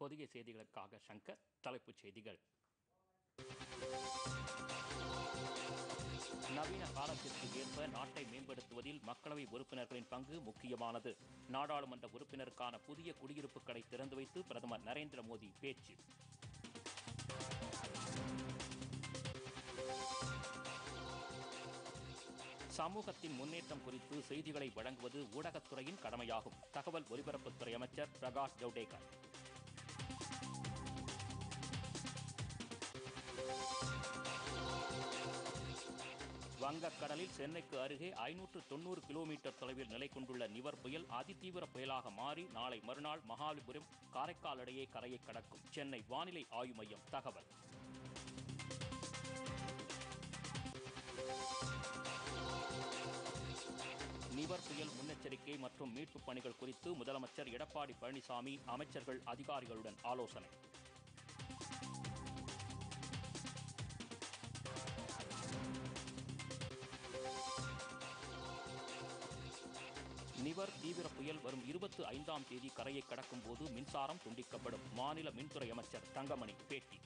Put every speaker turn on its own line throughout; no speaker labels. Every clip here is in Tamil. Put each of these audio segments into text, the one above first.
பொதிகை செய்திகளுக்காக சங்கர் தலைப்புச் செய்திகள் நவீன காலத்திற்கு ஏற்ப நாட்டை மேம்படுத்துவதில் மக்களவை உறுப்பினர்களின் பங்கு முக்கியமானது நாடாளுமன்ற உறுப்பினருக்கான புதிய குடியிருப்புகளை திறந்து வைத்து பிரதமர் நரேந்திர மோடி பேச்சு சமூகத்தின் முன்னேற்றம் குறித்து செய்திகளை வழங்குவது ஊடகத்துறையின் கடமையாகும் தகவல் ஒலிபரப்புத்துறை அமைச்சர் பிரகாஷ் ஜவ்டேகர் வங்கக்கடலில் சென்னைக்கு அருகே ஐநூற்று தொண்ணூறு கிலோமீட்டர் தொலைவில் நிலை கொண்டுள்ள நிவர் புயல் அதிதீவிர புயலாக மாறி நாளை மறுநாள் மகாபலிபுரம் காரைக்கால் இடையே கரையை கடக்கும் சென்னை வானிலை ஆய்வு மையம் தகவல் நிவர் புயல் முன்னெச்சரிக்கை மற்றும் மீட்புப் பணிகள் குறித்து முதலமைச்சர் எடப்பாடி பழனிசாமி அமைச்சர்கள் அதிகாரிகளுடன் ஆலோசனை நிவர் தீவிர புயல் வரும் இருபத்தி ஐந்தாம் தேதி கரையை கடக்கும் போது மின்சாரம் துண்டிக்கப்படும் மாநில மின்துறை அமைச்சர் தங்கமணி பேட்டி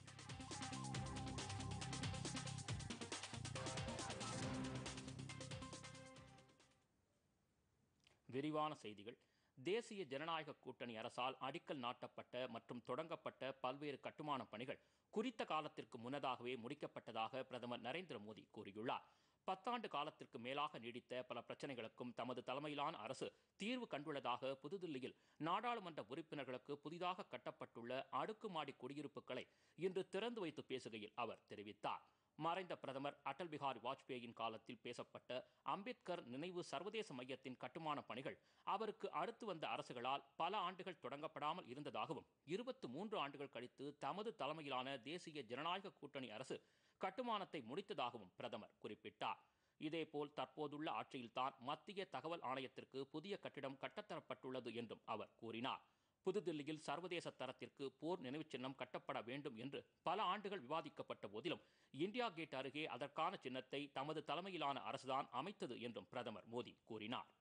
விரிவான செய்திகள் தேசிய ஜனநாயக கூட்டணி அரசால் அடிக்கல் நாட்டப்பட்ட மற்றும் தொடங்கப்பட்ட பல்வேறு கட்டுமான பணிகள் குறித்த காலத்திற்கு முன்னதாகவே முடிக்கப்பட்டதாக பிரதமர் நரேந்திர மோடி கூறியுள்ளார் பத்தாண்டு காலத்திற்கு மேலாக நீடித்த பல பிரச்சனைகளுக்கும் தமது தலைமையிலான அரசு தீர்வு கண்டுள்ளதாக புதுதில்லியில் நாடாளுமன்ற உறுப்பினர்களுக்கு புதிதாக கட்டப்பட்டுள்ள அடுக்குமாடி குடியிருப்புகளை இன்று திறந்து வைத்து பேசுகையில் அவர் தெரிவித்தார் மறைந்த பிரதமர் அடல் பிகாரி வாஜ்பேயின் காலத்தில் பேசப்பட்ட அம்பேத்கர் நினைவு சர்வதேச மையத்தின் கட்டுமான பணிகள் அவருக்கு அடுத்து வந்த அரசுகளால் பல ஆண்டுகள் தொடங்கப்படாமல் இருந்ததாகவும் இருபத்தி மூன்று ஆண்டுகள் கழித்து தமது தலைமையிலான தேசிய ஜனநாயக கூட்டணி அரசு கட்டுமானத்தை முடித்ததாகவும் பிரதமர் குறிப்பிட்டார் இதேபோல் தற்போதுள்ள ஆட்சியில்தான் மத்திய தகவல் ஆணையத்திற்கு புதிய கட்டிடம் கட்டத்தரப்பட்டுள்ளது என்றும் அவர் கூறினார் புதுதில்லியில் சர்வதேச தரத்திற்கு போர் நினைவுச் சின்னம் கட்டப்பட வேண்டும் என்று பல ஆண்டுகள் விவாதிக்கப்பட்ட போதிலும் இந்தியா கேட் அருகே அதற்கான சின்னத்தை தமது தலைமையிலான அரசுதான் அமைத்தது என்றும் பிரதமர் மோடி கூறினார்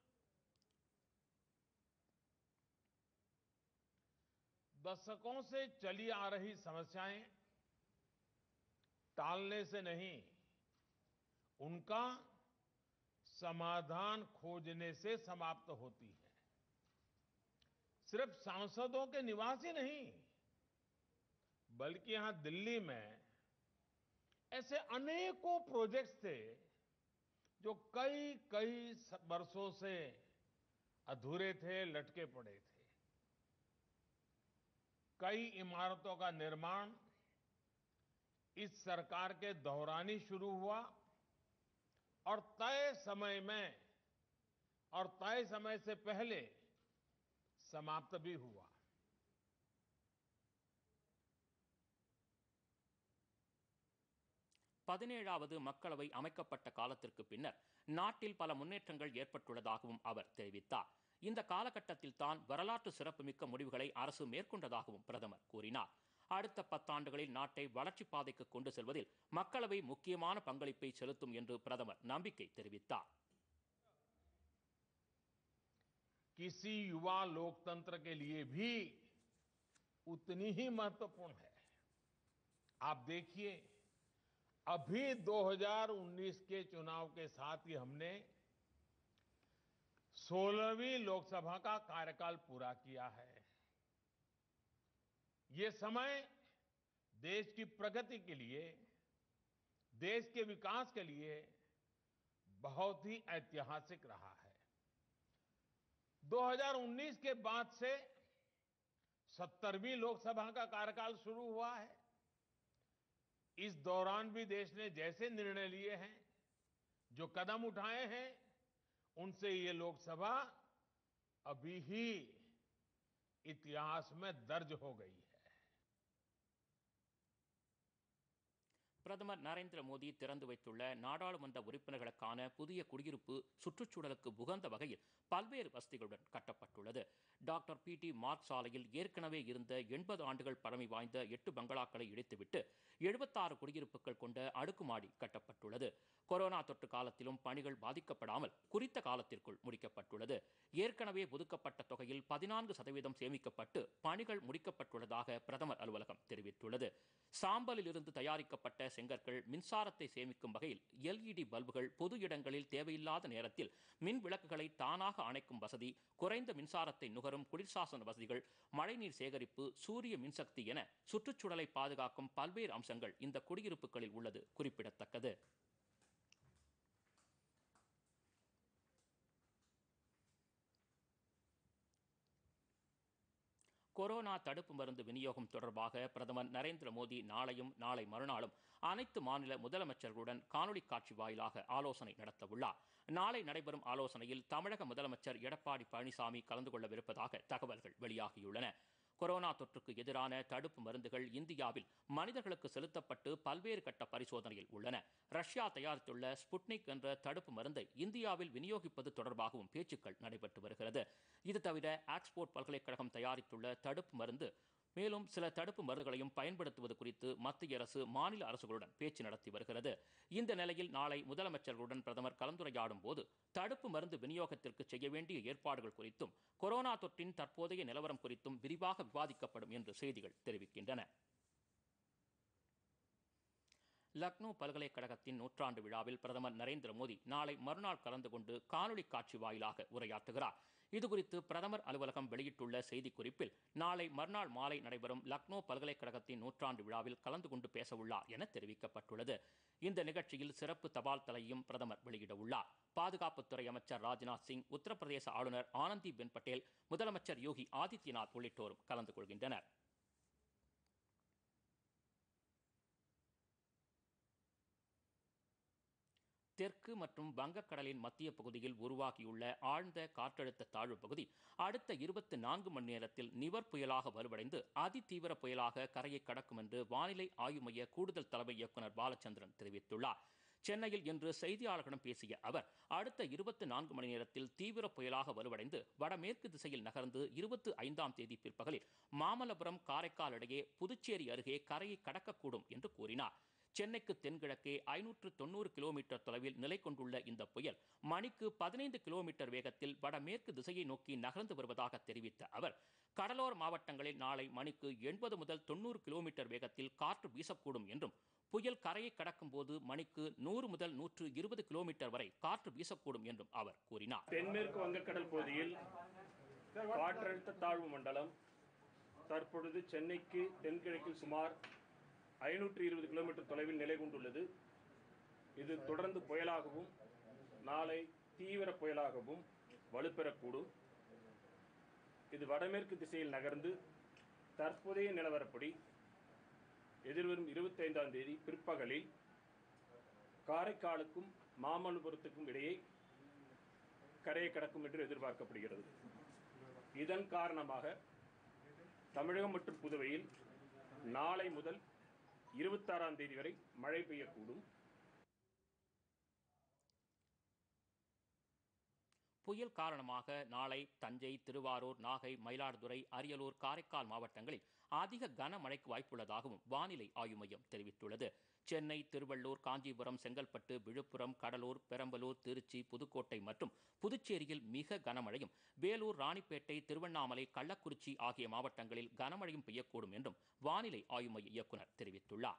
दशकों से चली आ रही समस्याएं टालने से नहीं उनका समाधान खोजने से समाप्त होती है सिर्फ सांसदों के निवास ही नहीं बल्कि यहां दिल्ली में ऐसे अनेकों प्रोजेक्ट्स थे जो कई कई वर्षों से अधूरे थे लटके पड़े थे कई इमारतों का निर्माण इस सरकार के दौरान ही शुरू हुआ और तय समय में और तय समय से पहले समाप्त भी हुआ
பதினேழாவது மக்களவை அமைக்கப்பட்ட காலத்திற்கு பின்னர் நாட்டில் பல முன்னேற்றங்கள் ஏற்பட்டுள்ளதாகவும் அவர் தெரிவித்தார் இந்த காலகட்டத்தில் தான் வரலாற்று சிறப்புமிக்க முடிவுகளை அரசு மேற்கொண்டதாகவும் பிரதமர் கூறினார் அடுத்த பத்தாண்டுகளில் நாட்டை வளர்ச்சிப் பாதைக்கு கொண்டு செல்வதில் மக்களவை முக்கியமான பங்களிப்பை செலுத்தும் என்று பிரதமர் நம்பிக்கை தெரிவித்தார்
किसी युवा लोकतंत्र के लिए भी उतनी ही महत्वपूर्ण है आप देखिए अभी 2019 के चुनाव के साथ ही हमने सोलहवीं लोकसभा का कार्यकाल पूरा किया है ये समय देश की प्रगति के लिए देश के विकास के लिए बहुत ही ऐतिहासिक रहा है 2019 के बाद से सत्तरवीं लोकसभा का कार्यकाल शुरू हुआ है इस दौरान भी देश ने जैसे निर्णय लिए हैं जो कदम उठाए हैं उनसे ये लोकसभा अभी ही इतिहास में दर्ज हो गई है
பிரதமர் நரேந்திர மோடி திறந்து வைத்துள்ள நாடாளுமன்ற உறுப்பினர்களுக்கான புதிய குடியிருப்பு சுற்றுச்சூழலுக்கு உகந்த வகையில் பல்வேறு வசதிகளுடன் கட்டப்பட்டுள்ளது டாக்டர் பி டி மார்க் சாலையில் ஏற்கனவே இருந்த எண்பது ஆண்டுகள் பழமை வாய்ந்த எட்டு பங்களாக்களை இடித்துவிட்டு எழுபத்தாறு குடியிருப்புகள் கொண்ட அடுக்குமாடி கட்டப்பட்டுள்ளது கொரோனா தொற்று காலத்திலும் பணிகள் பாதிக்கப்படாமல் குறித்த காலத்திற்குள் முடிக்கப்பட்டுள்ளது ஏற்கனவே ஒதுக்கப்பட்ட தொகையில் பதினான்கு சதவீதம் சேமிக்கப்பட்டு பணிகள் முடிக்கப்பட்டுள்ளதாக பிரதமர் அலுவலகம் தெரிவித்துள்ளது சாம்பலில் இருந்து தயாரிக்கப்பட்ட செங்கற்கள் மின்சாரத்தை சேமிக்கும் வகையில் எல்இடி பல்புகள் பொது இடங்களில் தேவையில்லாத நேரத்தில் மின் விளக்குகளை தானாக அணைக்கும் வசதி குறைந்த மின்சாரத்தை நுகரும் குளிர்சாசன வசதிகள் மழைநீர் சேகரிப்பு சூரிய மின்சக்தி என சுற்றுச்சூழலை பாதுகாக்கும் பல்வேறு அம்சங்கள் இந்த குடியிருப்புகளில் உள்ளது குறிப்பிடத்தக்கது கொரோனா தடுப்பு மருந்து விநியோகம் தொடர்பாக பிரதமர் நரேந்திர மோடி நாளையும் நாளை மறுநாளும் அனைத்து மாநில முதலமைச்சர்களுடன் காணொலி காட்சி வாயிலாக ஆலோசனை நடத்தவுள்ளார் நாளை நடைபெறும் ஆலோசனையில் தமிழக முதலமைச்சர் எடப்பாடி பழனிசாமி கலந்து கொள்ளவிருப்பதாக தகவல்கள் வெளியாகியுள்ளன கொரோனா தொற்றுக்கு எதிரான தடுப்பு மருந்துகள் இந்தியாவில் மனிதர்களுக்கு செலுத்தப்பட்டு பல்வேறு கட்ட பரிசோதனையில் உள்ளன ரஷ்யா தயாரித்துள்ள ஸ்புட்னிக் என்ற தடுப்பு மருந்தை இந்தியாவில் விநியோகிப்பது தொடர்பாகவும் பேச்சுக்கள் நடைபெற்று வருகிறது இது தவிர ஆக்ஸ்போர்ட் பல்கலைக்கழகம் தயாரித்துள்ள தடுப்பு மருந்து மேலும் சில தடுப்பு மருந்துகளையும் பயன்படுத்துவது குறித்து மத்திய அரசு மாநில அரசுகளுடன் பேச்சு நடத்தி வருகிறது இந்த நிலையில் நாளை முதலமைச்சர்களுடன் பிரதமர் கலந்துரையாடும் போது தடுப்பு மருந்து விநியோகத்திற்கு செய்ய வேண்டிய ஏற்பாடுகள் குறித்தும் கொரோனா தொற்றின் தற்போதைய நிலவரம் குறித்தும் விரிவாக விவாதிக்கப்படும் என்று செய்திகள் தெரிவிக்கின்றன லக்னோ பல்கலைக்கழகத்தின் நூற்றாண்டு விழாவில் பிரதமர் நரேந்திர மோடி நாளை மறுநாள் கலந்து கொண்டு காணொலி காட்சி வாயிலாக உரையாற்றுகிறார் இதுகுறித்து பிரதமர் அலுவலகம் வெளியிட்டுள்ள செய்திக்குறிப்பில் நாளை மறுநாள் மாலை நடைபெறும் லக்னோ பல்கலைக்கழகத்தின் நூற்றாண்டு விழாவில் கலந்து கொண்டு பேசவுள்ளார் என தெரிவிக்கப்பட்டுள்ளது இந்த நிகழ்ச்சியில் சிறப்பு தபால் தலையும் பிரதமர் வெளியிட உள்ளார் பாதுகாப்புத்துறை அமைச்சர் ராஜ்நாத் சிங் உத்தரப்பிரதேச ஆளுநர் ஆனந்தி பென் பட்டேல் முதலமைச்சர் யோகி ஆதித்யநாத் உள்ளிட்டோரும் கலந்து கொள்கின்றனர் தெற்கு மற்றும் வங்கக்கடலின் மத்திய பகுதியில் உருவாகியுள்ள ஆழ்ந்த காற்றழுத்த தாழ்வு பகுதி அடுத்த இருபத்தி நான்கு மணி நேரத்தில் நிவர் புயலாக வலுவடைந்து அதிதீவிர புயலாக கரையை கடக்கும் என்று வானிலை ஆய்வு மைய கூடுதல் தலைமை இயக்குநர் பாலச்சந்திரன் தெரிவித்துள்ளார் சென்னையில் இன்று செய்தியாளர்களிடம் பேசிய அவர் அடுத்த இருபத்தி நான்கு மணி நேரத்தில் தீவிர புயலாக வலுவடைந்து வடமேற்கு திசையில் நகர்ந்து இருபத்தி ஐந்தாம் தேதி பிற்பகலில் மாமல்லபுரம் காரைக்கால் இடையே புதுச்சேரி அருகே கரையை கடக்கக்கூடும் என்று கூறினார் சென்னைக்கு தென்கிழக்கே ஐநூற்று தொண்ணூறு கிலோமீட்டர் தொலைவில் நிலை கொண்டுள்ள இந்த புயல் மணிக்கு பதினைந்து கிலோமீட்டர் வேகத்தில் வடமேற்கு திசையை நோக்கி நகர்ந்து வருவதாக தெரிவித்த அவர் கடலோர மாவட்டங்களில் நாளை மணிக்கு எண்பது முதல் தொண்ணூறு கிலோமீட்டர் வேகத்தில் காற்று வீசக்கூடும் என்றும் புயல் கரையை கடக்கும் போது மணிக்கு நூறு முதல் நூற்று இருபது கிலோமீட்டர் வரை காற்று வீசக்கூடும் என்றும் அவர் கூறினார்
தென்மேற்கு வங்கக்கடல் பகுதியில் காற்றழுத்த தாழ்வு மண்டலம் தற்பொழுது சென்னைக்கு தென்கிழக்கில் சுமார் ஐநூற்றி இருபது கிலோமீட்டர் தொலைவில் நிலை கொண்டுள்ளது இது தொடர்ந்து புயலாகவும் நாளை தீவிர புயலாகவும் வலுப்பெறக்கூடும் இது வடமேற்கு திசையில் நகர்ந்து தற்போதைய நிலவரப்படி எதிர்வரும் இருபத்தைந்தாம் தேதி பிற்பகலில் காரைக்காலுக்கும் மாமல்லபுரத்துக்கும் இடையே கரையை கடக்கும் என்று எதிர்பார்க்கப்படுகிறது இதன் காரணமாக தமிழகம் மற்றும் புதுவையில் நாளை முதல் இருபத்தாறாம் தேதி வரை மழை பெய்யக்கூடும்
புயல் காரணமாக நாளை தஞ்சை திருவாரூர் நாகை மயிலாடுதுறை அரியலூர் காரைக்கால் மாவட்டங்களில் அதிக கனமழைக்கு வாய்ப்புள்ளதாகவும் வானிலை ஆய்வு மையம் தெரிவித்துள்ளது சென்னை திருவள்ளூர் காஞ்சிபுரம் செங்கல்பட்டு விழுப்புரம் கடலூர் பெரம்பலூர் திருச்சி புதுக்கோட்டை மற்றும் புதுச்சேரியில் மிக கனமழையும் வேலூர் ராணிப்பேட்டை திருவண்ணாமலை கள்ளக்குறிச்சி ஆகிய மாவட்டங்களில் கனமழையும் பெய்யக்கூடும் என்றும் வானிலை ஆய்வு மைய இயக்குநர் தெரிவித்துள்ளார்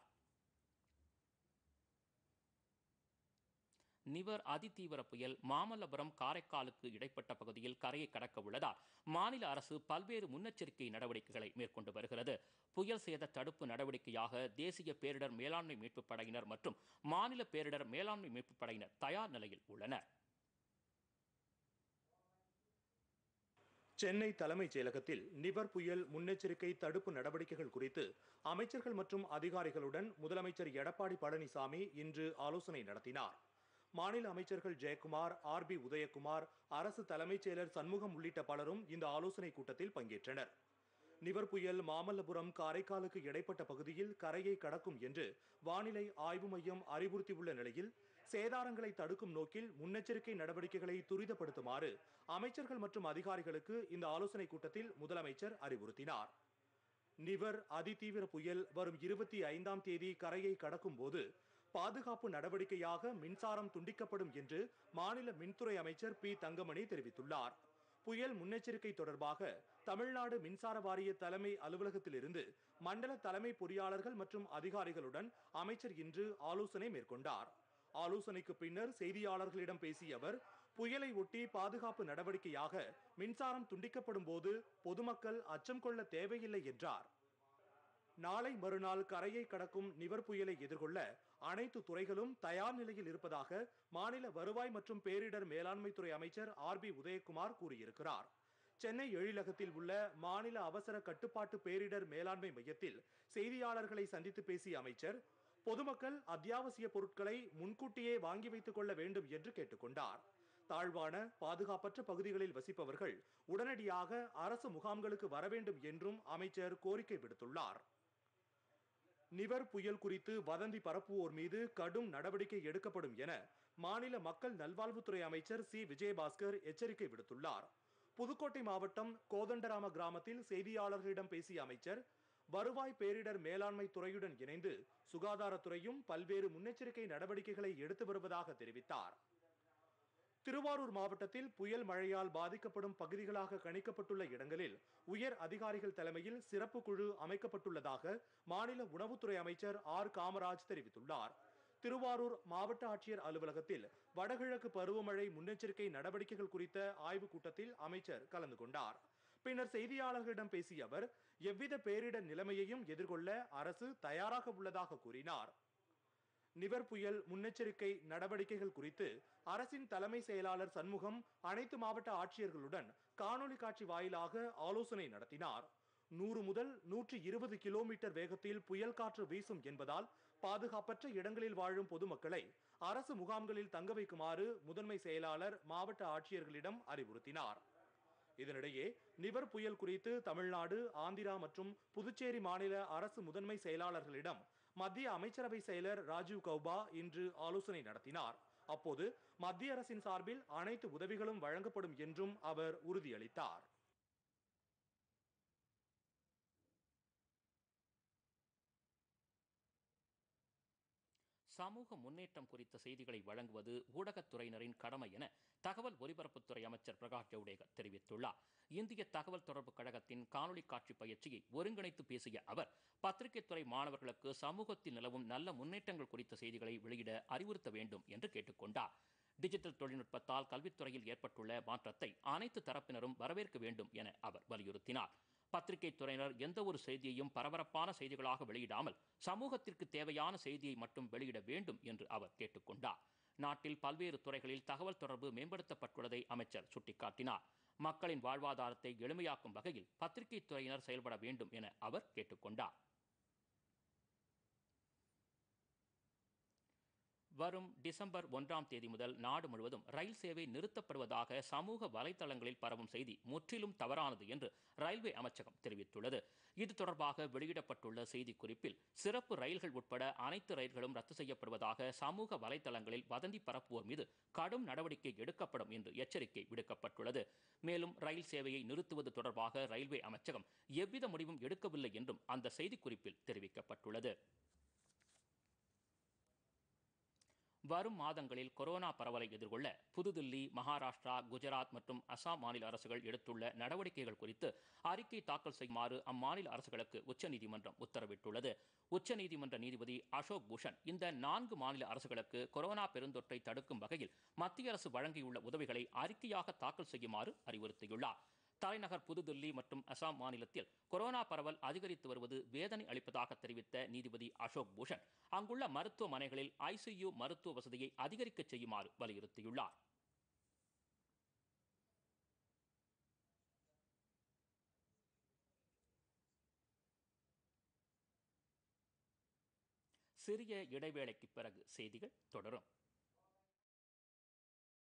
நிவர் அதிதீவிர புயல் மாமல்லபுரம் காரைக்காலுக்கு இடைப்பட்ட பகுதியில் கரையை கடக்க உள்ளதால் மாநில அரசு பல்வேறு முன்னெச்சரிக்கை நடவடிக்கைகளை மேற்கொண்டு வருகிறது புயல் சேத தடுப்பு நடவடிக்கையாக தேசிய பேரிடர் மேலாண்மை மீட்புப் படையினர் மற்றும் மாநில பேரிடர் மேலாண்மை மீட்புப் படையினர் தயார் நிலையில் உள்ளனர்
சென்னை தலைமைச் செயலகத்தில் நிவர் புயல் முன்னெச்சரிக்கை தடுப்பு நடவடிக்கைகள் குறித்து அமைச்சர்கள் மற்றும் அதிகாரிகளுடன் முதலமைச்சர் எடப்பாடி பழனிசாமி இன்று ஆலோசனை நடத்தினார் மாநில அமைச்சர்கள் ஜெயக்குமார் ஆர் பி உதயகுமார் அரசு தலைமைச் செயலர் சண்முகம் உள்ளிட்ட பலரும் இந்த ஆலோசனை கூட்டத்தில் பங்கேற்றனர் நிவர் புயல் மாமல்லபுரம் காரைக்காலுக்கு இடைப்பட்ட பகுதியில் கரையை கடக்கும் என்று வானிலை ஆய்வு மையம் அறிவுறுத்தியுள்ள நிலையில் சேதாரங்களை தடுக்கும் நோக்கில் முன்னெச்சரிக்கை நடவடிக்கைகளை துரிதப்படுத்துமாறு அமைச்சர்கள் மற்றும் அதிகாரிகளுக்கு இந்த ஆலோசனைக் கூட்டத்தில் முதலமைச்சர் அறிவுறுத்தினார் நிவர் அதிதீவிர புயல் வரும் இருபத்தி ஐந்தாம் தேதி கரையை கடக்கும் போது பாதுகாப்பு நடவடிக்கையாக மின்சாரம் துண்டிக்கப்படும் என்று மாநில மின்துறை அமைச்சர் பி தங்கமணி தெரிவித்துள்ளார் புயல் முன்னெச்சரிக்கை தொடர்பாக தமிழ்நாடு மின்சார வாரிய தலைமை அலுவலகத்திலிருந்து மண்டல தலைமை பொறியாளர்கள் மற்றும் அதிகாரிகளுடன் அமைச்சர் இன்று ஆலோசனை மேற்கொண்டார் ஆலோசனைக்கு பின்னர் செய்தியாளர்களிடம் பேசிய அவர் புயலை ஒட்டி பாதுகாப்பு நடவடிக்கையாக மின்சாரம் துண்டிக்கப்படும் போது பொதுமக்கள் அச்சம் கொள்ள தேவையில்லை என்றார் நாளை மறுநாள் கரையை கடக்கும் நிவர் புயலை எதிர்கொள்ள அனைத்து துறைகளும் தயார் நிலையில் இருப்பதாக மாநில வருவாய் மற்றும் பேரிடர் மேலாண்மைத்துறை அமைச்சர் ஆர் பி உதயகுமார் கூறியிருக்கிறார் சென்னை எழிலகத்தில் உள்ள மாநில அவசர கட்டுப்பாட்டு பேரிடர் மேலாண்மை மையத்தில் செய்தியாளர்களை சந்தித்து பேசிய அமைச்சர் பொதுமக்கள் அத்தியாவசிய பொருட்களை முன்கூட்டியே வாங்கி வைத்துக் கொள்ள வேண்டும் என்று கேட்டுக்கொண்டார் தாழ்வான பாதுகாப்பற்ற பகுதிகளில் வசிப்பவர்கள் உடனடியாக அரசு முகாம்களுக்கு வர வேண்டும் என்றும் அமைச்சர் கோரிக்கை விடுத்துள்ளார் நிவர் புயல் குறித்து வதந்தி பரப்புவோர் மீது கடும் நடவடிக்கை எடுக்கப்படும் என மாநில மக்கள் நல்வாழ்வுத்துறை அமைச்சர் சி விஜயபாஸ்கர் எச்சரிக்கை விடுத்துள்ளார் புதுக்கோட்டை மாவட்டம் கோதண்டராம கிராமத்தில் செய்தியாளர்களிடம் பேசிய அமைச்சர் வருவாய் பேரிடர் மேலாண்மை துறையுடன் இணைந்து சுகாதாரத்துறையும் பல்வேறு முன்னெச்சரிக்கை நடவடிக்கைகளை எடுத்து வருவதாக தெரிவித்தார் திருவாரூர் மாவட்டத்தில் புயல் மழையால் பாதிக்கப்படும் பகுதிகளாக கணிக்கப்பட்டுள்ள இடங்களில் உயர் அதிகாரிகள் தலைமையில் சிறப்பு குழு அமைக்கப்பட்டுள்ளதாக மாநில உணவுத்துறை அமைச்சர் ஆர் காமராஜ் தெரிவித்துள்ளார் திருவாரூர் மாவட்ட ஆட்சியர் அலுவலகத்தில் வடகிழக்கு பருவமழை முன்னெச்சரிக்கை நடவடிக்கைகள் குறித்த ஆய்வுக் கூட்டத்தில் அமைச்சர் கலந்து கொண்டார் பின்னர் செய்தியாளர்களிடம் பேசிய அவர் எவ்வித பேரிடர் நிலைமையையும் எதிர்கொள்ள அரசு தயாராக உள்ளதாக கூறினார் நிவர் புயல் முன்னெச்சரிக்கை நடவடிக்கைகள் குறித்து அரசின் தலைமை செயலாளர் சண்முகம் அனைத்து மாவட்ட ஆட்சியர்களுடன் காணொலி காட்சி வாயிலாக ஆலோசனை நடத்தினார் நூறு முதல் நூற்றி இருபது கிலோமீட்டர் வேகத்தில் புயல் காற்று வீசும் என்பதால் பாதுகாப்பற்ற இடங்களில் வாழும் பொதுமக்களை அரசு முகாம்களில் தங்க வைக்குமாறு முதன்மை செயலாளர் மாவட்ட ஆட்சியர்களிடம் அறிவுறுத்தினார் இதனிடையே நிவர் புயல் குறித்து தமிழ்நாடு ஆந்திரா மற்றும் புதுச்சேரி மாநில அரசு முதன்மை செயலாளர்களிடம் மத்திய அமைச்சரவை செயலர் ராஜீவ் கௌபா இன்று ஆலோசனை நடத்தினார் அப்போது மத்திய அரசின் சார்பில் அனைத்து உதவிகளும் வழங்கப்படும் என்றும் அவர் உறுதியளித்தார்
சமூக முன்னேற்றம் குறித்த செய்திகளை வழங்குவது ஊடகத்துறையினரின் கடமை என தகவல் ஒலிபரப்புத்துறை அமைச்சர் பிரகாஷ் ஜவடேகர் தெரிவித்துள்ளார் இந்திய தகவல் தொடர்பு கழகத்தின் காணொலி காட்சி பயிற்சியை ஒருங்கிணைத்து பேசிய அவர் பத்திரிகைத்துறை மாணவர்களுக்கு சமூகத்தில் நிலவும் நல்ல முன்னேற்றங்கள் குறித்த செய்திகளை வெளியிட அறிவுறுத்த வேண்டும் என்று கேட்டுக்கொண்டார் டிஜிட்டல் தொழில்நுட்பத்தால் கல்வித்துறையில் ஏற்பட்டுள்ள மாற்றத்தை அனைத்து தரப்பினரும் வரவேற்க வேண்டும் என அவர் வலியுறுத்தினார் பத்திரிகை துறையினர் எந்த ஒரு செய்தியையும் பரபரப்பான செய்திகளாக வெளியிடாமல் சமூகத்திற்கு தேவையான செய்தியை மட்டும் வெளியிட வேண்டும் என்று அவர் கேட்டுக்கொண்டார் நாட்டில் பல்வேறு துறைகளில் தகவல் தொடர்பு மேம்படுத்தப்பட்டுள்ளதை அமைச்சர் சுட்டிக்காட்டினார் மக்களின் வாழ்வாதாரத்தை எளிமையாக்கும் வகையில் பத்திரிகை துறையினர் செயல்பட வேண்டும் என அவர் கேட்டுக்கொண்டார் வரும் டிசம்பர் ஒன்றாம் தேதி முதல் நாடு முழுவதும் ரயில் சேவை நிறுத்தப்படுவதாக சமூக வலைதளங்களில் பரவும் செய்தி முற்றிலும் தவறானது என்று ரயில்வே அமைச்சகம் தெரிவித்துள்ளது இது தொடர்பாக வெளியிடப்பட்டுள்ள செய்திக்குறிப்பில் சிறப்பு ரயில்கள் உட்பட அனைத்து ரயில்களும் ரத்து செய்யப்படுவதாக சமூக வலைதளங்களில் வதந்தி பரப்புவோர் மீது கடும் நடவடிக்கை எடுக்கப்படும் என்று எச்சரிக்கை விடுக்கப்பட்டுள்ளது மேலும் ரயில் சேவையை நிறுத்துவது தொடர்பாக ரயில்வே அமைச்சகம் எவ்வித முடிவும் எடுக்கவில்லை என்றும் அந்த செய்திக்குறிப்பில் தெரிவிக்கப்பட்டுள்ளது வரும் மாதங்களில் கொரோனா பரவலை எதிர்கொள்ள புதுதில்லி மகாராஷ்டிரா குஜராத் மற்றும் அசாம் மாநில அரசுகள் எடுத்துள்ள நடவடிக்கைகள் குறித்து அறிக்கை தாக்கல் செய்யுமாறு அம்மாநில அரசுகளுக்கு உச்சநீதிமன்றம் உத்தரவிட்டுள்ளது உச்சநீதிமன்ற நீதிபதி அசோக் பூஷன் இந்த நான்கு மாநில அரசுகளுக்கு கொரோனா பெருந்தொற்றை தடுக்கும் வகையில் மத்திய அரசு வழங்கியுள்ள உதவிகளை அறிக்கையாக தாக்கல் செய்யுமாறு அறிவுறுத்தியுள்ளார் தலைநகர் புதுதில்லி மற்றும் அசாம் மாநிலத்தில் கொரோனா பரவல் அதிகரித்து வருவது வேதனை அளிப்பதாக தெரிவித்த நீதிபதி அசோக் பூஷன் அங்குள்ள மருத்துவமனைகளில் ஐசியு மருத்துவ வசதியை அதிகரிக்க செய்யுமாறு வலியுறுத்தியுள்ளார் சிறிய இடைவேளைக்கு பிறகு செய்திகள் தொடரும்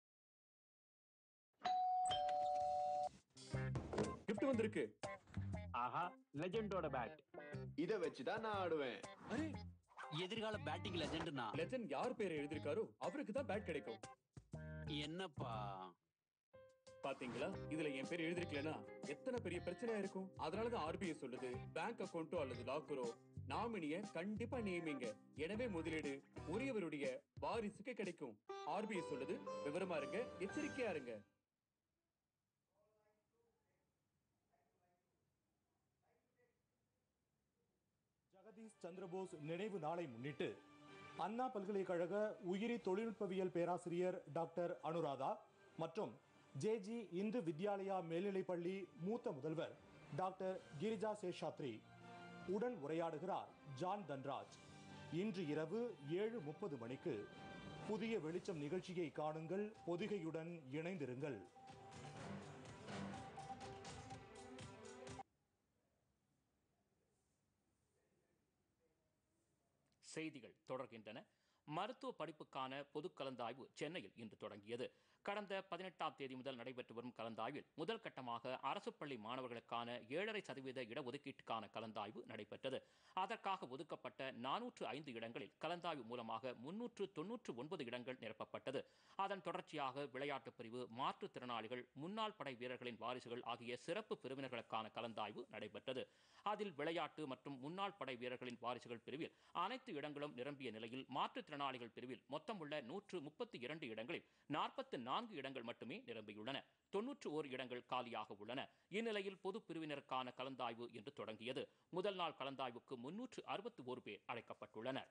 கிஃப்ட் வந்திருக்கு ஆஹா லெஜெண்டோட பேட்
இத வச்சுதான் நான் ஆடுவேன்
அரே எதிர்கால பேட்டிங் லெஜெண்ட்னா
லெஜண்ட் யார் பேர் எழுதிருக்காரோ அவருக்கு தான் பேட் கிடைக்கும்
என்னப்பா
பாத்தீங்களா இதுல என் பேர் எழுதிருக்கலனா எத்தனை பெரிய பிரச்சனையா இருக்கும் அதனாலதான் ஆர்பிஐ சொல்லுது பேங்க் அக்கவுண்டோ அல்லது லாக்கரோ நாமினிய கண்டிப்பா நியமிங்க எனவே முதலீடு உரியவருடைய வாரிசுக்கு கிடைக்கும் ஆர்பிஐ சொல்லுது விவரமா இருங்க எச்சரிக்கையா இருங்க
ஜெகதீஷ் சந்திரபோஸ் நினைவு நாளை முன்னிட்டு அண்ணா பல்கலைக்கழக உயிரி தொழில்நுட்பவியல் பேராசிரியர் டாக்டர் அனுராதா மற்றும் ஜேஜி இந்து வித்யாலயா மேல்நிலைப்பள்ளி மூத்த முதல்வர் டாக்டர் கிரிஜா சேஷாத்ரி உடன் உரையாடுகிறார் ஜான் தன்ராஜ் இன்று இரவு ஏழு முப்பது மணிக்கு புதிய வெளிச்சம் நிகழ்ச்சியை காணுங்கள் பொதிகையுடன் இணைந்திருங்கள்
செய்திகள் தொடர்கின்றன மருத்துவ படிப்புக்கான பொது கலந்தாய்வு சென்னையில் இன்று தொடங்கியது கடந்த பதினெட்டாம் தேதி முதல் நடைபெற்று வரும் கலந்தாய்வில் முதல் கட்டமாக அரசு பள்ளி மாணவர்களுக்கான ஏழரை சதவீத இடஒதுக்கீட்டுக்கான கலந்தாய்வு நடைபெற்றது அதற்காக ஒதுக்கப்பட்ட நானூற்று ஐந்து இடங்களில் கலந்தாய்வு மூலமாக முன்னூற்று தொன்னூற்று ஒன்பது இடங்கள் நிரப்பப்பட்டது அதன் தொடர்ச்சியாக விளையாட்டுப் பிரிவு மாற்றுத்திறனாளிகள் முன்னாள் படை வீரர்களின் வாரிசுகள் ஆகிய சிறப்பு பிரிவினர்களுக்கான கலந்தாய்வு நடைபெற்றது அதில் விளையாட்டு மற்றும் முன்னாள் படை வீரர்களின் வாரிசுகள் பிரிவில் அனைத்து இடங்களும் நிரம்பிய நிலையில் மாற்றுத்திறனாளிகள் பிரிவில் மொத்தமுள்ள நூற்று முப்பத்தி இரண்டு இடங்களில் நாற்பத்து நான்கு இடங்கள் மட்டுமே நிரம்பியுள்ளன தொன்னூற்று ஓர் இடங்கள் காலியாக உள்ளன இந்நிலையில் பொது பிரிவினருக்கான கலந்தாய்வு இன்று தொடங்கியது முதல் நாள் கலந்தாய்வுக்கு முன்னூற்று அறுபத்தி ஒரு பேர் அழைக்கப்பட்டுள்ளனர்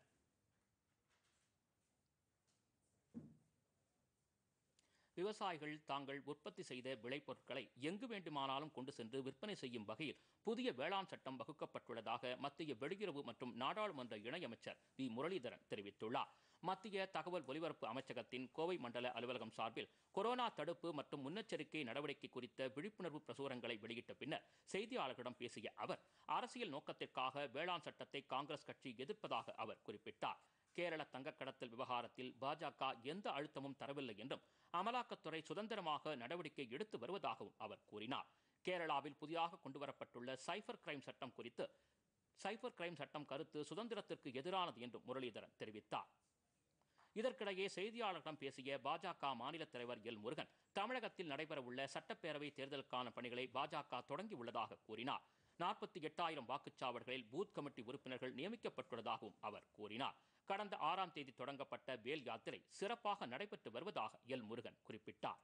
விவசாயிகள் தாங்கள் உற்பத்தி செய்த விளைபொருட்களை எங்கு வேண்டுமானாலும் கொண்டு சென்று விற்பனை செய்யும் வகையில் புதிய வேளாண் சட்டம் வகுக்கப்பட்டுள்ளதாக மத்திய வெளியுறவு மற்றும் நாடாளுமன்ற இணையமைச்சர் வி முரளிதரன் தெரிவித்துள்ளார் மத்திய தகவல் ஒலிபரப்பு அமைச்சகத்தின் கோவை மண்டல அலுவலகம் சார்பில் கொரோனா தடுப்பு மற்றும் முன்னெச்சரிக்கை நடவடிக்கை குறித்த விழிப்புணர்வு பிரசுரங்களை வெளியிட்ட பின்னர் செய்தியாளர்களிடம் பேசிய அவர் அரசியல் நோக்கத்திற்காக வேளாண் சட்டத்தை காங்கிரஸ் கட்சி எதிர்ப்பதாக அவர் குறிப்பிட்டார் கேரள தங்கக் கடத்தல் விவகாரத்தில் பாஜக எந்த அழுத்தமும் தரவில்லை என்றும் அமலாக்கத்துறை சுதந்திரமாக நடவடிக்கை எடுத்து வருவதாகவும் அவர் கூறினார் கேரளாவில் புதிதாக கொண்டுவரப்பட்டுள்ள சைபர் கிரைம் சட்டம் குறித்து சைபர் கிரைம் சட்டம் கருத்து சுதந்திரத்திற்கு எதிரானது என்றும் முரளிதரன் தெரிவித்தார் இதற்கிடையே செய்தியாளர்களிடம் பேசிய பாஜக மாநில தலைவர் எல் முருகன் தமிழகத்தில் நடைபெறவுள்ள சட்டப்பேரவை தேர்தலுக்கான பணிகளை பாஜக தொடங்கியுள்ளதாக கூறினார் நாற்பத்தி எட்டாயிரம் வாக்குச்சாவடிகளில் பூத் கமிட்டி உறுப்பினர்கள் நியமிக்கப்பட்டுள்ளதாகவும் அவர் கூறினார் கடந்த ஆறாம் தேதி தொடங்கப்பட்ட வேல் யாத்திரை சிறப்பாக நடைபெற்று வருவதாக எல் முருகன் குறிப்பிட்டார்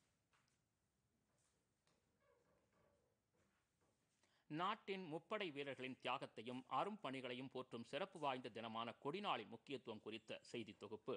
நாட்டின் முப்படை வீரர்களின் தியாகத்தையும் அரும் பணிகளையும் போற்றும் சிறப்பு வாய்ந்த தினமான கொடிநாளின் முக்கியத்துவம் குறித்த செய்தி தொகுப்பு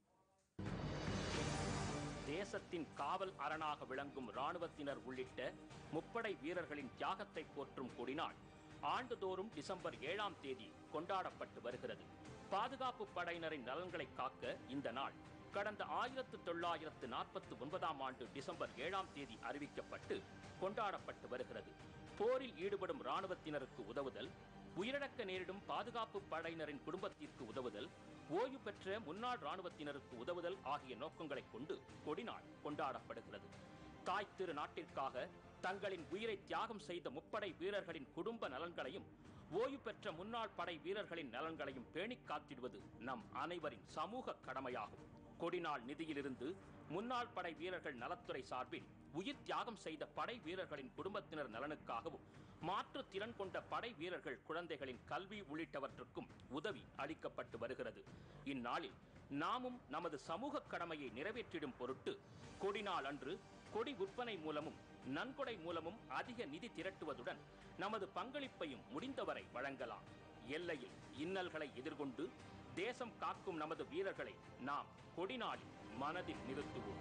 தேசத்தின் காவல் அரணாக விளங்கும் இராணுவத்தினர் உள்ளிட்ட முப்படை வீரர்களின் தியாகத்தை போற்றும் கொடிநாள் ஆண்டுதோறும் டிசம்பர் ஏழாம் தேதி கொண்டாடப்பட்டு வருகிறது பாதுகாப்பு படையினரின் நலன்களை காக்க இந்த நாள் கடந்த ஆயிரத்து தொள்ளாயிரத்து நாற்பத்தி ஒன்பதாம் ஆண்டு டிசம்பர் ஏழாம் தேதி அறிவிக்கப்பட்டு கொண்டாடப்பட்டு வருகிறது போரில் ஈடுபடும் இராணுவத்தினருக்கு உதவுதல் உயிரிழக்க நேரிடும் பாதுகாப்பு படையினரின் குடும்பத்திற்கு உதவுதல் ஓய்வு பெற்ற முன்னாள் இராணுவத்தினருக்கு உதவுதல் ஆகிய நோக்கங்களைக் கொண்டு கொடிநாள் கொண்டாடப்படுகிறது தாய் திரு நாட்டிற்காக தங்களின் உயிரை தியாகம் செய்த முப்படை வீரர்களின் குடும்ப நலன்களையும் ஓய்வு பெற்ற முன்னாள் படை வீரர்களின் நலன்களையும் பேணிக் காத்திடுவது நம் அனைவரின் சமூக கடமையாகும் கொடிநாள் நிதியிலிருந்து முன்னாள் படை வீரர்கள் நலத்துறை சார்பில் உயிர் தியாகம் செய்த படை வீரர்களின் குடும்பத்தினர் நலனுக்காகவும் மாற்று திறன் கொண்ட படை வீரர்கள் குழந்தைகளின் கல்வி உள்ளிட்டவற்றுக்கும் உதவி அளிக்கப்பட்டு வருகிறது இந்நாளில் நாமும் நமது சமூக கடமையை நிறைவேற்றிடும் பொருட்டு கொடிநாள் அன்று கொடி விற்பனை மூலமும் நன்கொடை மூலமும் அதிக நிதி திரட்டுவதுடன் நமது பங்களிப்பையும் முடிந்தவரை வழங்கலாம் எல்லையில் இன்னல்களை எதிர்கொண்டு தேசம் காக்கும் நமது வீரர்களை நாம் கொடிநாளில் மனதில் நிறுத்துவோம்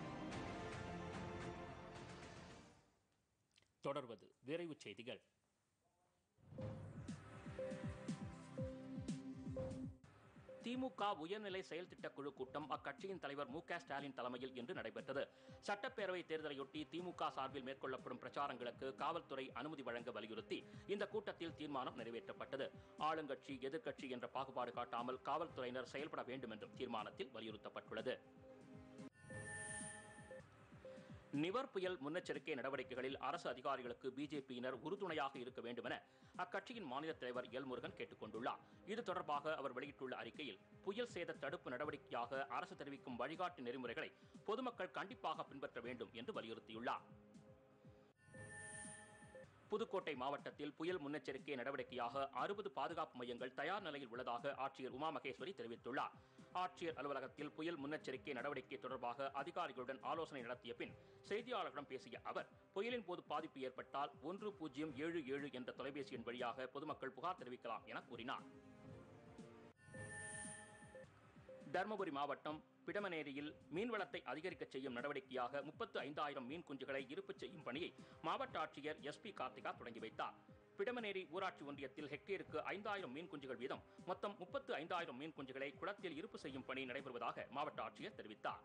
தொடர்வது விரைவுச் செய்திகள் திமுக உயர்நிலை செயல் திட்ட குழு கூட்டம் அக்கட்சியின் தலைவர் மு க ஸ்டாலின் தலைமையில் இன்று நடைபெற்றது சட்டப்பேரவை தேர்தலையொட்டி திமுக சார்பில் மேற்கொள்ளப்படும் பிரச்சாரங்களுக்கு காவல்துறை அனுமதி வழங்க வலியுறுத்தி இந்த கூட்டத்தில் தீர்மானம் நிறைவேற்றப்பட்டது ஆளுங்கட்சி எதிர்க்கட்சி என்ற பாகுபாடு காட்டாமல் காவல்துறையினர் செயல்பட வேண்டும் என்றும் தீர்மானத்தில் வலியுறுத்தப்பட்டுள்ளது நிவர் புயல் முன்னெச்சரிக்கை நடவடிக்கைகளில் அரசு அதிகாரிகளுக்கு பிஜேபியினர் உறுதுணையாக இருக்க வேண்டும் என அக்கட்சியின் மாநில தலைவர் எல் முருகன் கேட்டுக் கொண்டுள்ளார் இது தொடர்பாக அவர் வெளியிட்டுள்ள அறிக்கையில் புயல் சேத தடுப்பு நடவடிக்கையாக அரசு தெரிவிக்கும் வழிகாட்டு நெறிமுறைகளை பொதுமக்கள் கண்டிப்பாக பின்பற்ற வேண்டும் என்று வலியுறுத்தியுள்ளார் புதுக்கோட்டை மாவட்டத்தில் புயல் முன்னெச்சரிக்கை நடவடிக்கையாக அறுபது பாதுகாப்பு மையங்கள் தயார் நிலையில் உள்ளதாக ஆட்சியர் உமா மகேஸ்வரி தெரிவித்துள்ளார் ஆட்சியர் அலுவலகத்தில் புயல் முன்னெச்சரிக்கை நடவடிக்கை தொடர்பாக அதிகாரிகளுடன் ஆலோசனை நடத்திய பின் செய்தியாளர்களிடம் பேசிய அவர் புயலின் போது பாதிப்பு ஏற்பட்டால் ஒன்று பூஜ்ஜியம் ஏழு ஏழு என்ற தொலைபேசி எண் வழியாக பொதுமக்கள் புகார் தெரிவிக்கலாம் என கூறினார் தருமபுரி மாவட்டம் பிடமனேரியில் மீன்வளத்தை அதிகரிக்க செய்யும் நடவடிக்கையாக முப்பத்து ஐந்தாயிரம் மீன் குஞ்சுகளை இருப்பு செய்யும் பணியை மாவட்ட ஆட்சியர் எஸ் பி கார்த்திகா தொடங்கி வைத்தார் பிடமனேரி ஊராட்சி ஒன்றியத்தில் ஹெக்டேருக்கு ஐந்தாயிரம் மீன் குஞ்சுகள் வீதம் மொத்தம் முப்பத்து ஐந்தாயிரம் மீன் குஞ்சுகளை குளத்தில் இருப்பு செய்யும் பணி நடைபெறுவதாக மாவட்ட ஆட்சியர் தெரிவித்தார்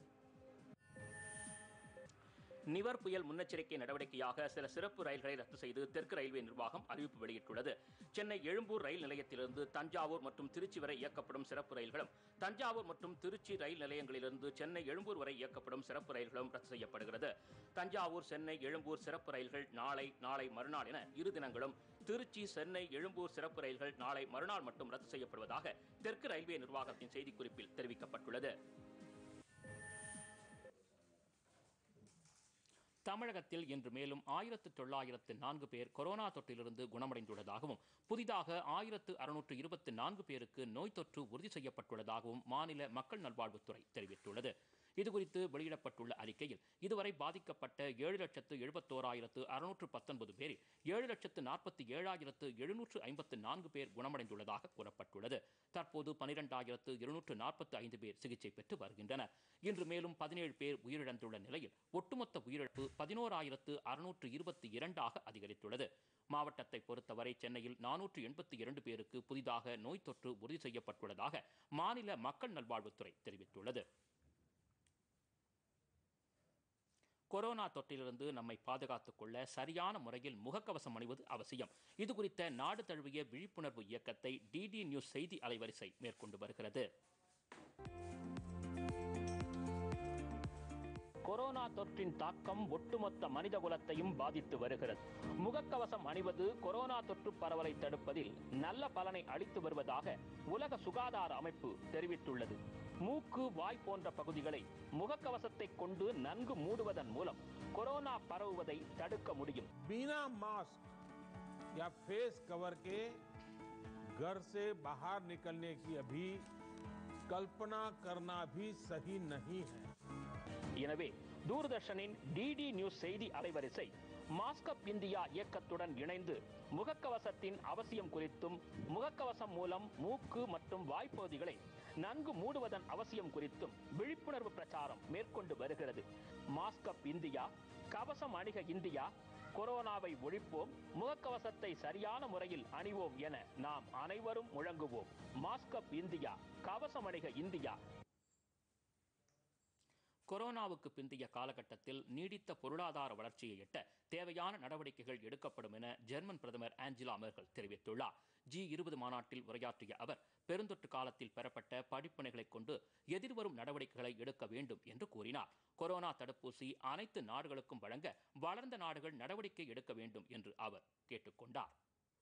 நிவர் புயல் முன்னெச்சரிக்கை நடவடிக்கையாக சில சிறப்பு ரயில்களை ரத்து செய்து தெற்கு ரயில்வே நிர்வாகம் அறிவிப்பு வெளியிட்டுள்ளது சென்னை எழும்பூர் ரயில் நிலையத்திலிருந்து தஞ்சாவூர் மற்றும் திருச்சி வரை இயக்கப்படும் சிறப்பு ரயில்களும் தஞ்சாவூர் மற்றும் திருச்சி ரயில் நிலையங்களிலிருந்து சென்னை எழும்பூர் வரை இயக்கப்படும் சிறப்பு ரயில்களும் ரத்து செய்யப்படுகிறது தஞ்சாவூர் சென்னை எழும்பூர் சிறப்பு ரயில்கள் நாளை நாளை மறுநாள் என இரு தினங்களும் திருச்சி சென்னை எழும்பூர் சிறப்பு ரயில்கள் நாளை மறுநாள் மட்டும் ரத்து செய்யப்படுவதாக தெற்கு ரயில்வே நிர்வாகத்தின் செய்திக்குறிப்பில் தெரிவிக்கப்பட்டுள்ளது தமிழகத்தில் இன்று மேலும் ஆயிரத்து தொள்ளாயிரத்து நான்கு பேர் கொரோனா தொற்றிலிருந்து குணமடைந்துள்ளதாகவும் புதிதாக ஆயிரத்து அறுநூற்று இருபத்தி நான்கு பேருக்கு நோய் தொற்று உறுதி செய்யப்பட்டுள்ளதாகவும் மாநில மக்கள் நல்வாழ்வுத்துறை தெரிவித்துள்ளது இதுகுறித்து வெளியிடப்பட்டுள்ள அறிக்கையில் இதுவரை பாதிக்கப்பட்ட ஏழு லட்சத்து எழுபத்தோராயிரத்து அறுநூற்று பத்தொன்பது பேரில் ஏழு லட்சத்து நாற்பத்தி ஏழாயிரத்து எழுநூற்று ஐம்பத்து நான்கு பேர் குணமடைந்துள்ளதாக கூறப்பட்டுள்ளது தற்போது பனிரெண்டாயிரத்து இருநூற்று நாற்பத்தி ஐந்து பேர் சிகிச்சை பெற்று வருகின்றனர் இன்று மேலும் பதினேழு பேர் உயிரிழந்துள்ள நிலையில் ஒட்டுமொத்த உயிரிழப்பு பதினோராயிரத்து அறுநூற்று இருபத்தி இரண்டாக அதிகரித்துள்ளது மாவட்டத்தை பொறுத்தவரை சென்னையில் நானூற்று எண்பத்தி இரண்டு பேருக்கு புதிதாக நோய் தொற்று உறுதி செய்யப்பட்டுள்ளதாக மாநில மக்கள் நல்வாழ்வுத்துறை தெரிவித்துள்ளது கொரோனா தொற்றிலிருந்து நம்மை பாதுகாத்துக் கொள்ள சரியான முறையில் முகக்கவசம் அணிவது அவசியம் இது குறித்த நாடு தழுவிய விழிப்புணர்வு இயக்கத்தை டிடி நியூஸ் செய்தி அலைவரிசை மேற்கொண்டு வருகிறது கொரோனா தொற்றின் தாக்கம் ஒட்டுமொத்த மனித குலத்தையும் பாதித்து வருகிறது முகக்கவசம் அணிவது கொரோனா தொற்று பரவலை தடுப்பதில் நல்ல பலனை அளித்து வருவதாக உலக சுகாதார அமைப்பு தெரிவித்துள்ளது மூக்கு வாய் போன்ற பகுதிகளை முகக்கவசத்தை கொண்டு நன்கு மூடுவதன் மூலம் கொரோனா பரவுவதை தடுக்க முடியும்
बिना मास्क या फेस कवर के घर से बाहर निकलने की अभी कल्पना करना भी सही नहीं है
எனவே தூர்தர்ஷனின் டிடி நியூஸ் செய்தி அலைவரிசை மாஸ்கப் இந்தியா இயக்கத்துடன் இணைந்து முகக்கவசத்தின் அவசியம் குறித்தும் முகக்கவசம் மூலம் மூக்கு மற்றும் வாய்ப்பகுதிகளை நன்கு மூடுவதன் அவசியம் குறித்தும் விழிப்புணர்வு பிரச்சாரம் மேற்கொண்டு வருகிறது மாஸ்கப் இந்தியா கவசம் அணிக இந்தியா கொரோனாவை ஒழிப்போம் முகக்கவசத்தை சரியான முறையில் அணிவோம் என நாம் அனைவரும் முழங்குவோம் மாஸ்கப் இந்தியா கவசம் அணிக இந்தியா கொரோனாவுக்கு பிந்தைய காலகட்டத்தில் நீடித்த பொருளாதார வளர்ச்சியை எட்ட தேவையான நடவடிக்கைகள் எடுக்கப்படும் என ஜெர்மன் பிரதமர் ஆஞ்சலா மெர்கல் தெரிவித்துள்ளார் ஜி இருபது மாநாட்டில் உரையாற்றிய அவர் பெருந்தொற்று காலத்தில் பெறப்பட்ட படிப்பினைகளைக் கொண்டு எதிர்வரும் நடவடிக்கைகளை எடுக்க வேண்டும் என்று கூறினார் கொரோனா தடுப்பூசி அனைத்து நாடுகளுக்கும் வழங்க வளர்ந்த நாடுகள் நடவடிக்கை எடுக்க வேண்டும் என்று அவர் கேட்டுக்கொண்டார்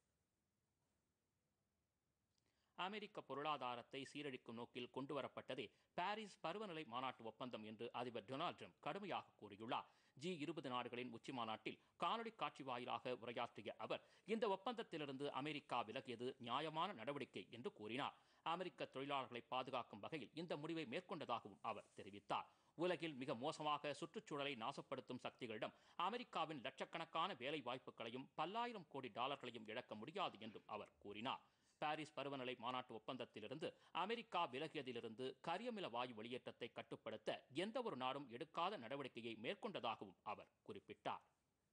அமெரிக்க பொருளாதாரத்தை சீரழிக்கும் நோக்கில் கொண்டுவரப்பட்டதே பாரிஸ் பருவநிலை மாநாட்டு ஒப்பந்தம் என்று அதிபர் டொனால்ட் ட்ரம்ப் கடுமையாக கூறியுள்ளார் ஜி இருபது நாடுகளின் உச்சி மாநாட்டில் காணொலி காட்சி வாயிலாக உரையாற்றிய அவர் இந்த ஒப்பந்தத்திலிருந்து அமெரிக்கா விலகியது நியாயமான நடவடிக்கை என்று கூறினார் அமெரிக்க தொழிலாளர்களை பாதுகாக்கும் வகையில் இந்த முடிவை மேற்கொண்டதாகவும் அவர் தெரிவித்தார் உலகில் மிக மோசமாக சுற்றுச்சூழலை நாசப்படுத்தும் சக்திகளிடம் அமெரிக்காவின் லட்சக்கணக்கான வேலை வாய்ப்புகளையும் பல்லாயிரம் கோடி டாலர்களையும் இழக்க முடியாது என்றும் அவர் கூறினார் பாரிஸ் பருவநிலை மாநாட்டு ஒப்பந்தத்திலிருந்து அமெரிக்கா விலகியதிலிருந்து கரியமில வாயு வெளியேற்றத்தை கட்டுப்படுத்த எந்த ஒரு நாடும் எடுக்காத நடவடிக்கையை மேற்கொண்டதாகவும் அவர் குறிப்பிட்டார்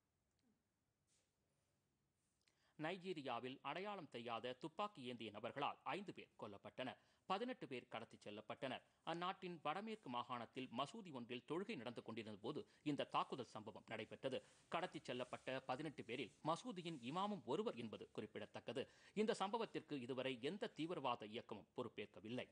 நைஜீரியாவில் அடையாளம் தெரியாத துப்பாக்கி ஏந்திய நபர்களால் ஐந்து பேர் கொல்லப்பட்டனர் பதினெட்டு பேர் கடத்திச் செல்லப்பட்டனர் அந்நாட்டின் வடமேற்கு மாகாணத்தில் மசூதி ஒன்றில் தொழுகை நடந்து கொண்டிருந்த போது இந்த தாக்குதல் சம்பவம் நடைபெற்றது கடத்திச் செல்லப்பட்ட பதினெட்டு பேரில் மசூதியின் இமாமும் ஒருவர் என்பது குறிப்பிடத்தக்கது இந்த சம்பவத்திற்கு இதுவரை எந்த தீவிரவாத இயக்கமும் பொறுப்பேற்கவில்லை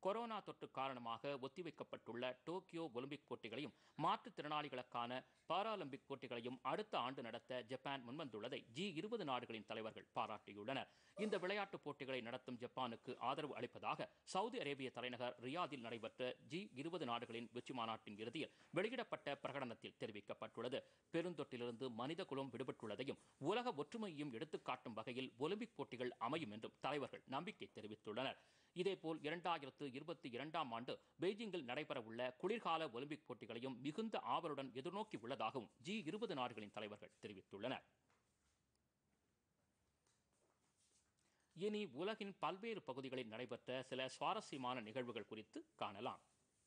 கொரோனா தொற்று காரணமாக ஒத்திவைக்கப்பட்டுள்ள டோக்கியோ ஒலிம்பிக் போட்டிகளையும் மாற்றுத்திறனாளிகளுக்கான பாராலிம்பிக் போட்டிகளையும் அடுத்த ஆண்டு நடத்த ஜப்பான் முன்வந்துள்ளதை ஜி இருபது நாடுகளின் தலைவர்கள் பாராட்டியுள்ளனர் இந்த விளையாட்டுப் போட்டிகளை நடத்தும் ஜப்பானுக்கு ஆதரவு அளிப்பதாக சவுதி அரேபிய தலைநகர் ரியாதில் நடைபெற்ற ஜி இருபது நாடுகளின் உச்சி மாநாட்டின் இறுதியில் வெளியிடப்பட்ட பிரகடனத்தில் தெரிவிக்கப்பட்டுள்ளது பெருந்தொற்றிலிருந்து மனித குலம் விடுபட்டுள்ளதையும் உலக ஒற்றுமையையும் எடுத்துக்காட்டும் வகையில் ஒலிம்பிக் போட்டிகள் அமையும் என்றும் தலைவர்கள் நம்பிக்கை தெரிவித்துள்ளனர் இதேபோல் இரண்டாயிரத்து இருபத்தி இரண்டாம் ஆண்டு பெய்ஜிங்கில் நடைபெறவுள்ள குளிர்கால ஒலிம்பிக் போட்டிகளையும் மிகுந்த ஆவலுடன் எதிர்நோக்கி உள்ளதாகவும் ஜி இருபது நாடுகளின் தலைவர்கள் தெரிவித்துள்ளனர் இனி உலகின் பல்வேறு பகுதிகளில் நடைபெற்ற சில சுவாரஸ்யமான நிகழ்வுகள் குறித்து காணலாம்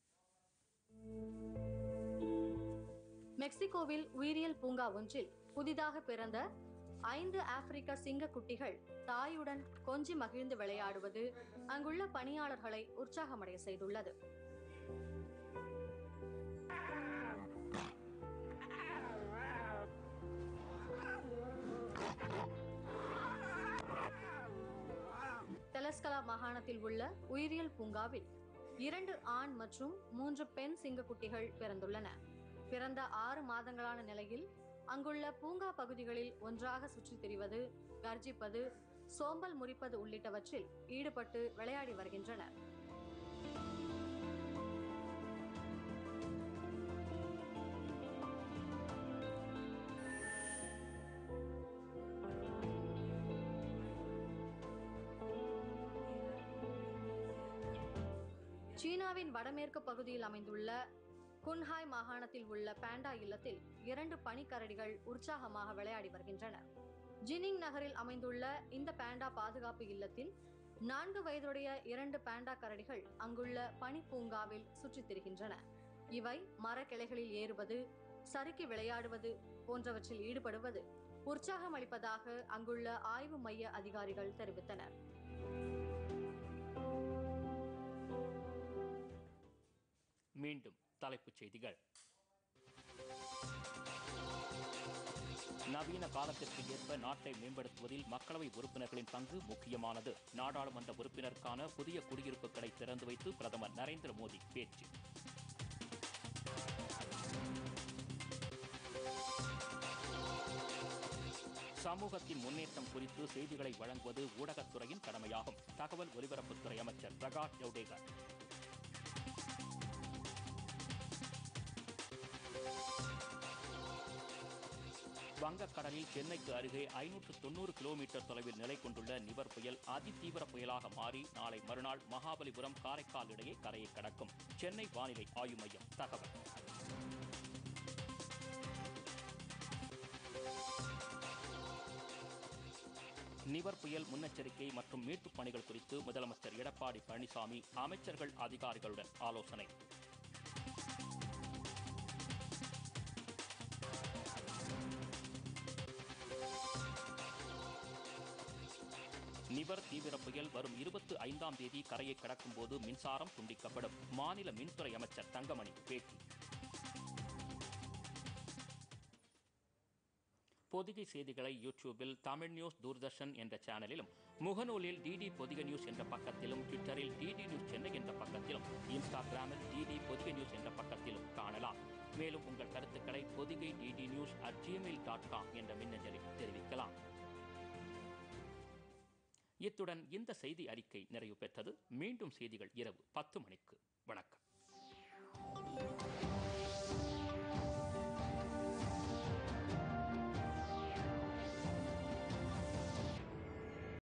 மெக்சிகோவில் உயிரியல் பூங்கா ஒன்றில் புதிதாக பிறந்த ஐந்து ஆப்பிரிக்க சிங்க குட்டிகள் தாயுடன் கொஞ்சி மகிழ்ந்து விளையாடுவது அங்குள்ள பணியாளர்களை உற்சாகமடைய செய்துள்ளது தெலஸ்கலா மாகாணத்தில் உள்ள உயிரியல் பூங்காவில் இரண்டு ஆண் மற்றும் மூன்று பெண் சிங்கக்குட்டிகள் பிறந்துள்ளன பிறந்த ஆறு மாதங்களான நிலையில் அங்குள்ள பூங்கா பகுதிகளில் ஒன்றாக சுற்றித் திரிவது கர்ஜிப்பது சோம்பல் முறிப்பது உள்ளிட்டவற்றில் ஈடுபட்டு விளையாடி வருகின்றனர் சீனாவின் வடமேற்கு பகுதியில் அமைந்துள்ள குன்ஹாய் மாகாணத்தில் உள்ள பாண்டா இல்லத்தில் இரண்டு பனிக்கரடிகள் உற்சாகமாக விளையாடி வருகின்றன ஜினிங் நகரில் அமைந்துள்ள இந்த பாண்டா பாதுகாப்பு இல்லத்தில் நான்கு வயதுடைய இரண்டு பாண்டா கரடிகள் அங்குள்ள பனி பூங்காவில் சுற்றித் திரிகின்றன இவை மரக்கிளைகளில் ஏறுவது சறுக்கி விளையாடுவது போன்றவற்றில் ஈடுபடுவது உற்சாகம் அளிப்பதாக அங்குள்ள ஆய்வு மைய அதிகாரிகள் தெரிவித்தனர்
மீண்டும் தலைப்புச் செய்திகள் நவீன காலத்திற்கு ஏற்ப நாட்டை மேம்படுத்துவதில் மக்களவை உறுப்பினர்களின் பங்கு முக்கியமானது நாடாளுமன்ற உறுப்பினருக்கான புதிய குடியிருப்புகளை திறந்து வைத்து பிரதமர் நரேந்திர மோடி பேச்சு சமூகத்தின் முன்னேற்றம் குறித்து செய்திகளை வழங்குவது ஊடகத்துறையின் கடமையாகும் தகவல் ஒலிபரப்புத்துறை அமைச்சர் பிரகாஷ் ஜவடேகர் வங்கக்கடலில் சென்னைக்கு அருகே ஐநூற்று தொண்ணூறு கிலோமீட்டர் தொலைவில் நிலை கொண்டுள்ள நிவர் புயல் அதிதீவிர புயலாக மாறி நாளை மறுநாள் மகாபலிபுரம் காரைக்கால் இடையே கரையை கடக்கும் சென்னை வானிலை ஆய்வு மையம் தகவல் நிவர் புயல் முன்னெச்சரிக்கை மற்றும் மீட்புப் பணிகள் குறித்து முதலமைச்சர் எடப்பாடி பழனிசாமி அமைச்சர்கள் அதிகாரிகளுடன் ஆலோசனை நிவர் தீவிர புயல் வரும் இருபத்தி ஐந்தாம் தேதி கரையை கடக்கும் போது மின்சாரம் துண்டிக்கப்படும் மாநில மின்துறை அமைச்சர் தங்கமணி பேட்டி பொதிகை செய்திகளை யூடியூபில் தமிழ் நியூஸ் தூர்தர்ஷன் என்ற சேனலிலும் முகநூலில் டிடி பொதிகை நியூஸ் என்ற பக்கத்திலும் ட்விட்டரில் டிடி நியூஸ் சென்னை என்ற பக்கத்திலும் இன்ஸ்டாகிராமில் டிடி பொதிகை நியூஸ் என்ற பக்கத்திலும் காணலாம் மேலும் உங்கள் கருத்துக்களை Podhigai DD news at Gmail dot com என்ற மின்னஞ்சலில் தெரிவிக்கலாம் இத்துடன் இந்த செய்தி அறிக்கை நிறைவு பெற்றது மீண்டும் செய்திகள் இரவு பத்து மணிக்கு வணக்கம்